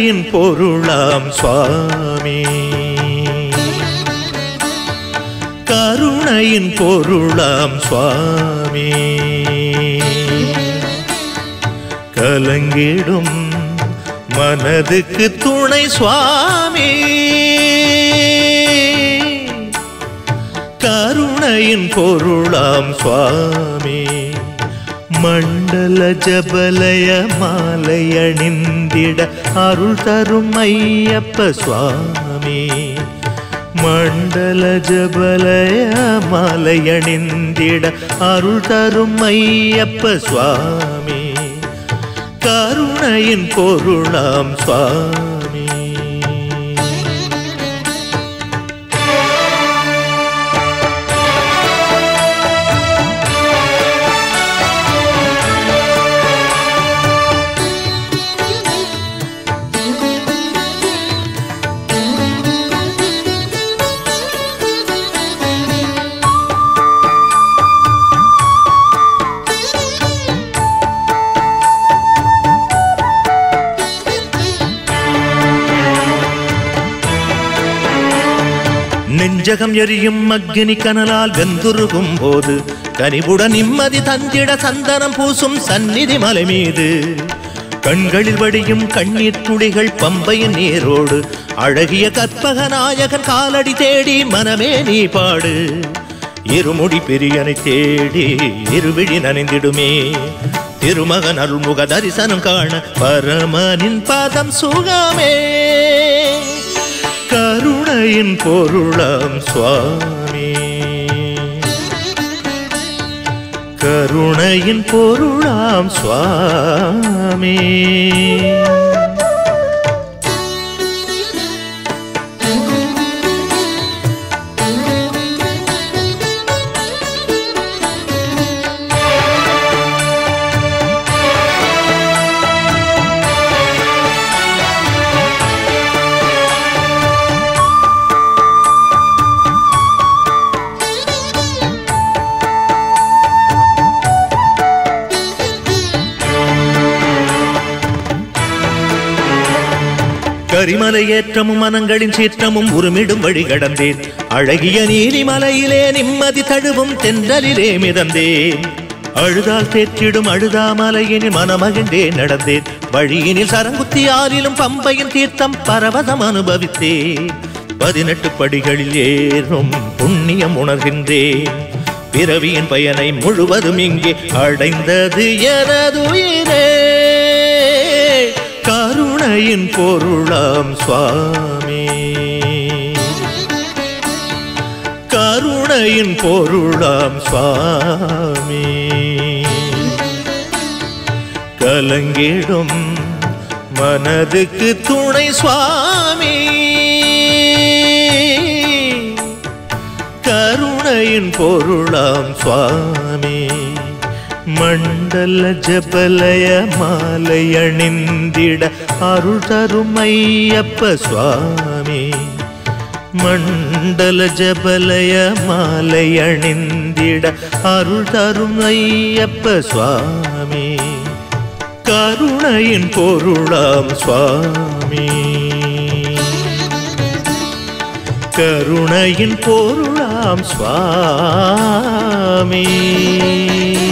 கருணையின் பொருளாம் சுவாமி கருணையின் பொருளாம் சுவாமி கலங்கிடும் மனதுக்கு துணை சுவாமி கருணையின் பொருளாம் சுவாமி மண்டல ஜபலய மாலை அணிந்திட அருள் தரும் ஐயப்ப சுவாமி மண்டல ஜபலய மாலை அணிந்திட அருள் தரும் ஐயப்ப சுவாமி கருணையின் பொருளாம் சுவாமி நெஞ்சகம் எரியும் அக்னி கனலால் வெந்துருகும் போது கனிவுடன் நிம்மதி தந்திட சந்தனம் பூசும் சந்நிதி மலை மீது கண்களில் வடியும் கண்ணீர் துளிகள் பம்பையின் நீரோடு அழகிய கற்பக நாயகன் காலடி தேடி மனமே நீ பாடு இருமுடி பெரியனை தேடி இருவிழி நனைந்திடுமே திருமகன் அருள்முக தரிசனம் காண பரமனின் பாதம் சுகமே கருணையின் பொருளாம் சுவாமி கருணையின் பொருளாம் சுவாமி கரிமலை ஏற்றமும் மனங்களின் சீற்றமும் உருமிடும் வழி கடந்தேன் அழகிய நீலிமலையிலே நிம்மதி தழுவும் தென்றலிலே மிதந்தேன் அழுதால் தேற்றிடும் அழுதாமலையினில் மனமகிழ்ந்தே நடந்தேன் வழியினில் சரங்குத்தி ஆறிலும் பம்பையின் தீர்த்தம் பரவசம் அனுபவித்தேன் பதினெட்டு படிகளில் ஏறும் புண்ணியம் உணர்கின்றேன் பிறவியின் பயனை முழுவதும் இங்கே அடைந்தது எனதுயிரே கருணையின் பொருளாம் சுவாமி கருணையின் பொருளாம் சுவாமி கலங்கிடும் மனதுக்கு துணை சுவாமி கருணையின் பொருளாம் சுவாமி மண்டல ஜபலய மாலை அணிந்திட அருள் தரும் ஐயப்ப சுவாமி மண்டல ஜபலய மாலை அணிந்திட அருள் தரும் ஐயப்ப சுவாமி கருணையின் பொருளாம் சுவாமி கருணையின் பொருளாம் சுவாமி